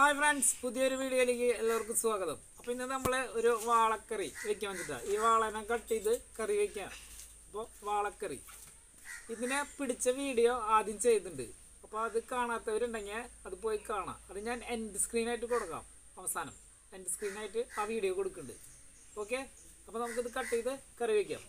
hi friends പുതിയൊരു വീഡിയോയിലേക്ക് എല്ലാവർക്കും സ്വാഗതം അപ്പോൾ ഇന്ന് നമ്മൾ ഒരു വാളക്കറി വെക്കാൻ വെച്ചിട്ടാണ് ഈ വാളനെ കട്ട് ചെയ്ത് കറി വെക്കാം അപ്പോൾ വാളക്കറി ഇതിനെ പിടിച്ച വീഡിയോ ആദ്യം ചെയ്തിട്ടുണ്ട് അപ്പോൾ അത് കാണാത്തവരുണ്ടെങ്കിൽ അത് പോയി കാണാം അത് ഞാൻ എൻഡ് സ്ക്രീനായിട്ട് കൊടുക്കാം അവസാനം എൻഡ് സ്ക്രീനായിട്ട് ആ വീഡിയോ കൊടുക്കുന്നുണ്ട് ഓക്കെ അപ്പോൾ നമുക്കിത് കട്ട് ചെയ്ത് കറി വയ്ക്കാം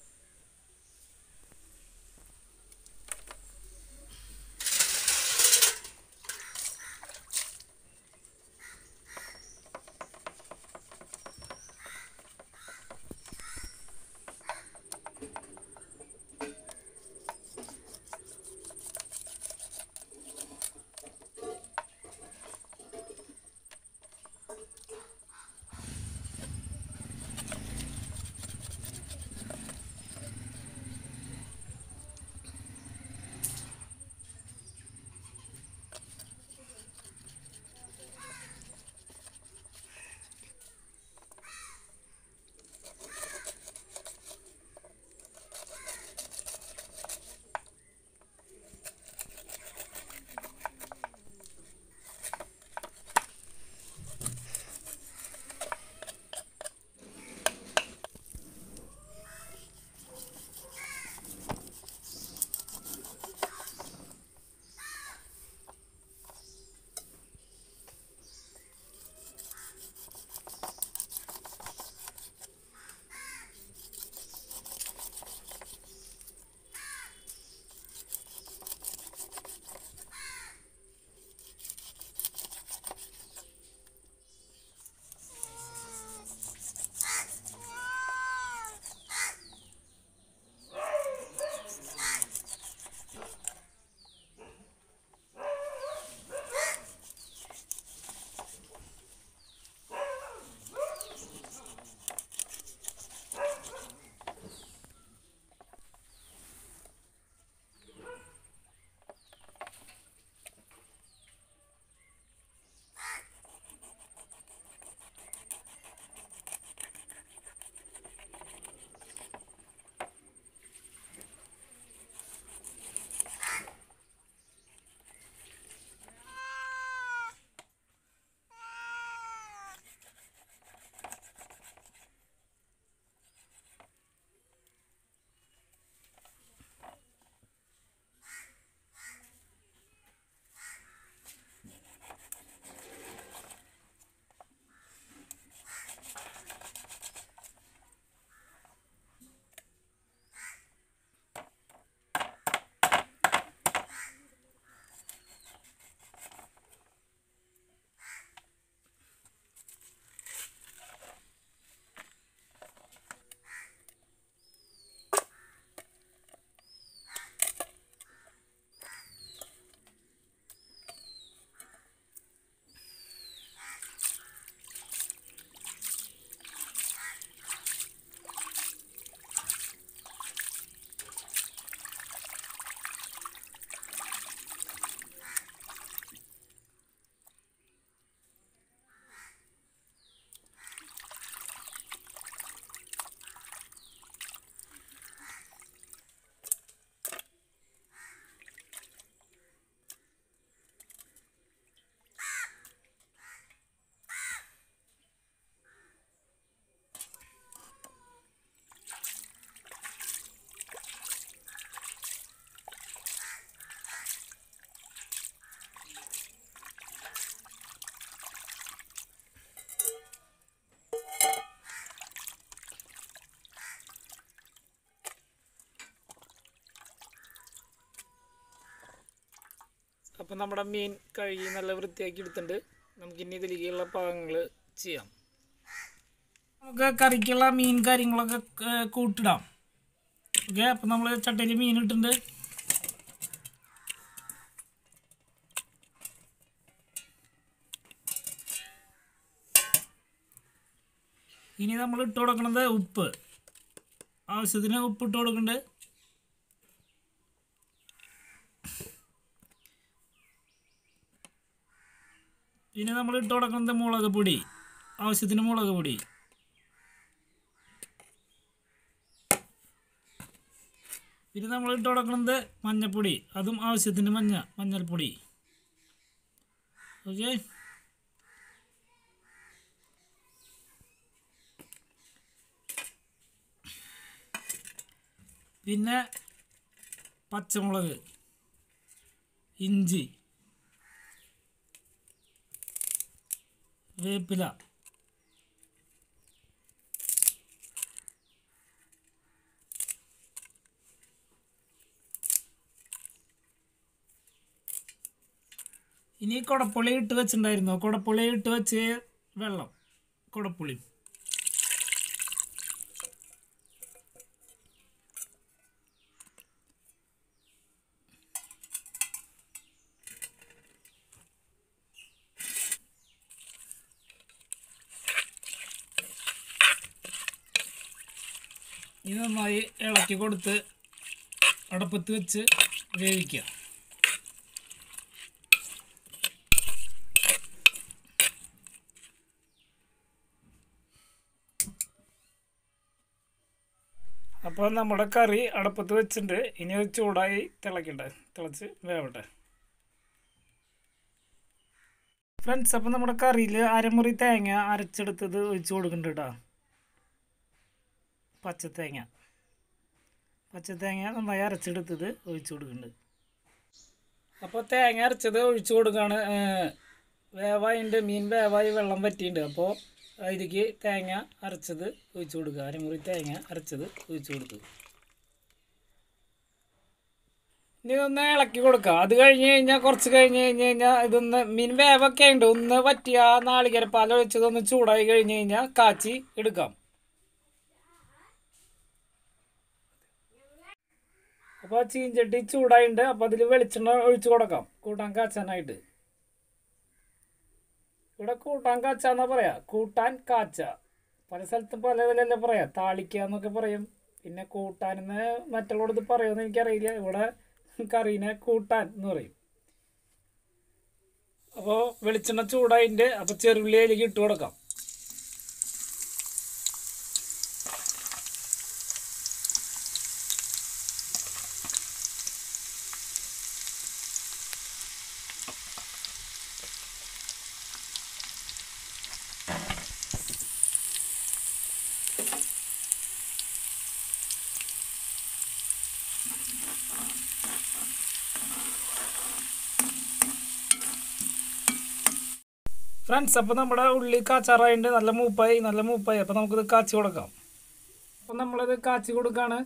അപ്പം നമ്മുടെ മീൻ കഴുകി നല്ല വൃത്തിയാക്കി എടുത്തിട്ടുണ്ട് നമുക്കിനി ഇതിലേക്കുള്ള പാകങ്ങൾ ചെയ്യാം നമുക്ക് കറിക്കുള്ള മീൻ കാര്യങ്ങളൊക്കെ ഏർ, കൂട്ടിടാം ഓക്കെ അപ്പം നമ്മൾ ചട്ടയിൽ മീൻ ഇട്ടിട്ടുണ്ട് ഇനി നമ്മൾ ഇട്ട് കൊടുക്കുന്നത് ഉപ്പ് ആവശ്യത്തിന് ഉപ്പ് ഇട്ട് കൊടുക്കുന്നുണ്ട് പിന്നെ നമ്മൾ ഇട്ട് കൊടുക്കുന്നത് മുളക് പൊടി ആവശ്യത്തിന് മുളക് പൊടി പിന്നെ നമ്മൾ ഇട്ട് കൊടുക്കുന്നത് മഞ്ഞൾപ്പൊടി അതും ആവശ്യത്തിന് മഞ്ഞ മഞ്ഞൾപ്പൊടി ഓക്കെ പിന്നെ പച്ചമുളക് ഇഞ്ചി വേപ്പില ഇനി കുടപ്പുളി ഇട്ട് വെച്ചിട്ടുണ്ടായിരുന്നു കുടപ്പുളി ഇട്ട് വെച്ച് വെള്ളം കുടപ്പുളി ഇത് നന്നായി ഇളക്കി കൊടുത്ത് അടപ്പത്ത് വെച്ച് വേവിക്കുക അപ്പോൾ നമ്മുടെ കറി അടപ്പത്ത് വെച്ചിട്ടുണ്ട് ഇനി അത് ചൂടായി തിളക്കട്ടെ തിളച്ച് വേവട്ടെ ഫ്രണ്ട്സ് അപ്പോൾ നമ്മുടെ കറിയിൽ അരമുറി തേങ്ങ അരച്ചെടുത്തത് ഒഴിച്ച് കൊടുക്കുന്നുണ്ട് കേട്ടോ പച്ചത്തേങ്ങ പച്ചത്തേങ്ങ നന്നായി അരച്ചെടുത്തത് ഒഴിച്ചു കൊടുക്കുന്നുണ്ട് അപ്പോൾ തേങ്ങ അരച്ചത് ഒഴിച്ചു കൊടുക്കുകയാണ് വേവായിണ്ട് മീൻ വേവായി വെള്ളം പറ്റിയിട്ടുണ്ട് അപ്പോൾ അതിലേക്ക് തേങ്ങ അരച്ചത് ഒഴിച്ചു കൊടുക്കുക അരമുറി തേങ്ങ അരച്ചത് ഒഴിച്ചു കൊടുത്തു ഇനി ഒന്ന് ഇളക്കി കൊടുക്കുക അത് കഴിഞ്ഞ് കഴിഞ്ഞാൽ കുറച്ച് കഴിഞ്ഞ് കഴിഞ്ഞ് കഴിഞ്ഞാൽ ഇതൊന്ന് മീൻ വേവൊക്കെ ഉണ്ട് ഒന്ന് പറ്റിയ നാളികേരപ്പാൽ ഒഴിച്ചതൊന്ന് ചൂടായി കഴിഞ്ഞ് കഴിഞ്ഞാൽ കാച്ചി എടുക്കാം അപ്പോൾ ചീഞ്ചട്ടി ചൂടായിട്ടുണ്ട് അപ്പോൾ അതിൽ വെളിച്ചെണ്ണ ഒഴിച്ച് കൊടുക്കാം കൂട്ടാൻ കാച്ചാനായിട്ട് ഇവിടെ കൂട്ടാൻ കാച്ചാന്നാ പറയാ കൂട്ടാൻ കാച്ച പല സ്ഥലത്തും പല ഇതിലല്ലേ പറയാ താളിക്കുക എന്നൊക്കെ പറയും പിന്നെ കൂട്ടാനെന്ന് മറ്റുള്ളവർക്ക് പറയുമെന്ന് എനിക്കറിയില്ല ഇവിടെ കറീനെ കൂട്ടാൻ എന്ന് പറയും അപ്പോൾ വെളിച്ചെണ്ണ ചൂടായിട്ടുണ്ട് അപ്പോൾ ചെറുള്ളി അതിലേക്ക് ഇട്ട് കൊടുക്കാം ഫ്രണ്ട്സ് അപ്പോൾ നമ്മുടെ ഉള്ളി കാച്ചാറായിട്ട് നല്ല മൂപ്പായി നല്ല മൂപ്പായി അപ്പോൾ നമുക്കിത് കാച്ചി കൊടുക്കാം അപ്പോൾ നമ്മളിത് കാച്ചി കൊടുക്കാണ്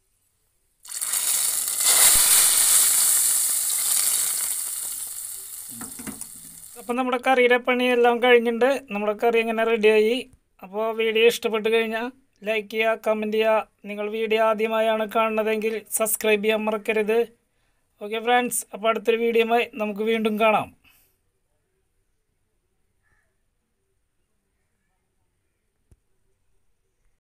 അപ്പം നമ്മുടെ കറിയുടെ പണിയെല്ലാം കഴിഞ്ഞിട്ടുണ്ട് നമ്മുടെ കറി ഇങ്ങനെ റെഡിയായി അപ്പോൾ വീഡിയോ ഇഷ്ടപ്പെട്ട് കഴിഞ്ഞാൽ ലൈക്ക് ചെയ്യുക കമൻറ്റ് ചെയ്യുക നിങ്ങൾ വീഡിയോ ആദ്യമായാണ് കാണുന്നതെങ്കിൽ സബ്സ്ക്രൈബ് ചെയ്യാൻ മറക്കരുത് ഓക്കെ ഫ്രണ്ട്സ് അപ്പോൾ അടുത്തൊരു വീഡിയോയുമായി നമുക്ക് വീണ്ടും കാണാം